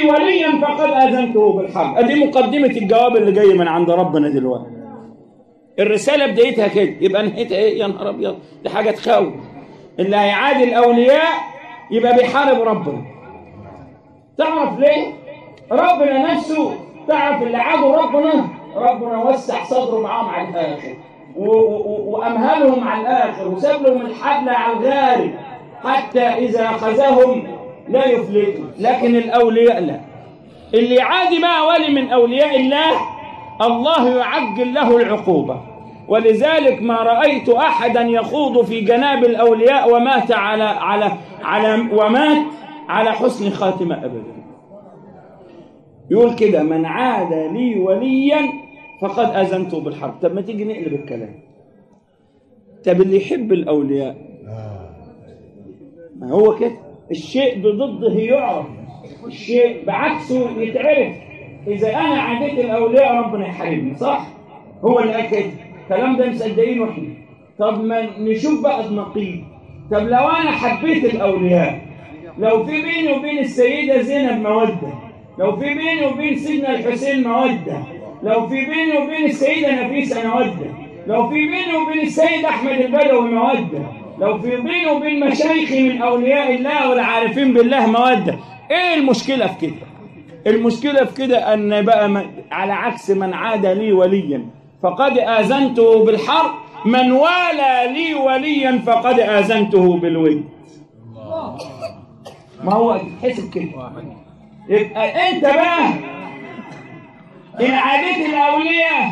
وليا فقد اذنته بالحرب ادي مقدمه الجواب اللي جاي من عند ربنا دلوقتي الرساله بدايتها كده يبقى نهايتها ايه يا نهار ابيض دي حاجه تخوف اللي هيعادي الاولياء يبقى بيحارب ربنا تعرف ليه ربنا نفسه تعرف اللي عادوا ربنا ربنا وسع صدره معاهم على الاخر و- و- وامهلهم على الاخر وساب لهم الحبل على الغارب حتى اذا اخذهم لا يفلتوا لكن الاولياء لا اللي يعادي بقى ولي من اولياء الله الله يعجل له العقوبه ولذلك ما رايت احدا يخوض في جناب الاولياء ومات على على على ومات على حسن خاتمه ابدا يقول كده من عاد لي وليا فقد اذنته بالحرب طب ما تيجي نقلب الكلام طب اللي يحب الاولياء ما هو كده الشيء بضده يعرف الشيء بعكسه يتعرف اذا انا عاديت الاولياء ربنا يحاربني صح هو اللي قال كده الكلام ده مصدقينه احنا طب ما نشوف بقى النقيض طب لو انا حبيت الاولياء لو في بيني وبين السيده زينب موده لو في بيني وبين سيدنا الحسين موده لو في بيني وبين السيده نفيسه موده لو في بيني وبين السيد احمد البدوي موده لو في بيني وبين مشايخي من اولياء الله والعارفين بالله موده ايه المشكله في كده المشكله في كده ان بقى من على عكس من عاد لي وليا فقد اذنته بالحرب من والى لي وليا فقد اذنته بالود ما هو تحسب كده يبقى انت بقى ان عاديت الاولياء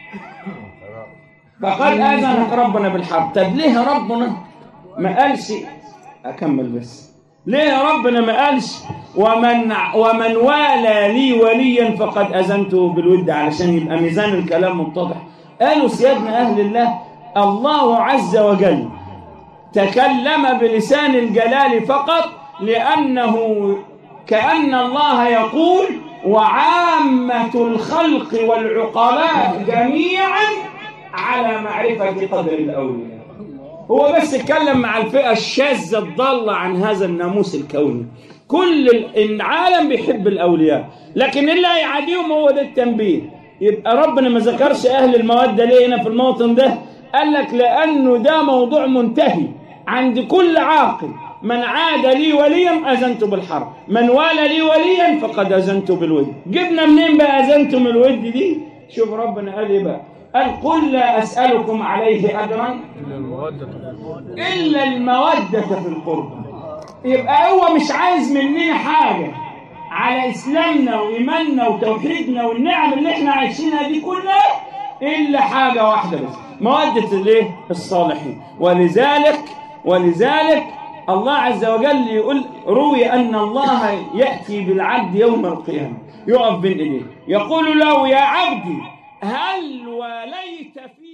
فقد اذنك ربنا بالحرب طب ليه ربنا ما قالش اكمل بس ليه ربنا ما قالش ومن ومن والى لي وليا فقد اذنته بالود علشان يبقى ميزان الكلام متضح قالوا سيادنا اهل الله الله عز وجل تكلم بلسان الجلال فقط لانه كان الله يقول وعامه الخلق والعقلاء جميعا على معرفه قدر الاولياء هو بس اتكلم مع الفئة الشاذة الضالة عن هذا الناموس الكوني كل العالم بيحب الأولياء لكن اللي هيعاديهم هو ده التنبيه يبقى ربنا ما ذكرش أهل المودة ليه هنا في الموطن ده قال لك لأنه ده موضوع منتهي عند كل عاقل من عاد لي وليا أذنت بالحرب من والى لي وليا فقد أذنت بالود جبنا منين بقى أذنتم الود دي شوف ربنا قال ايه بقى قال قل لا أسألكم عليه أجرا إلا المودة في القربى يبقى هو مش عايز مننا حاجة على إسلامنا وإيماننا وتوحيدنا والنعم اللي إحنا عايشينها دي كلها إلا حاجة واحدة بس مودة الإيه؟ الصالحين ولذلك ولذلك الله عز وجل يقول روي أن الله يأتي بالعبد يوم القيامة يقف بين إيديه يقول له يا عبدي هل وليت في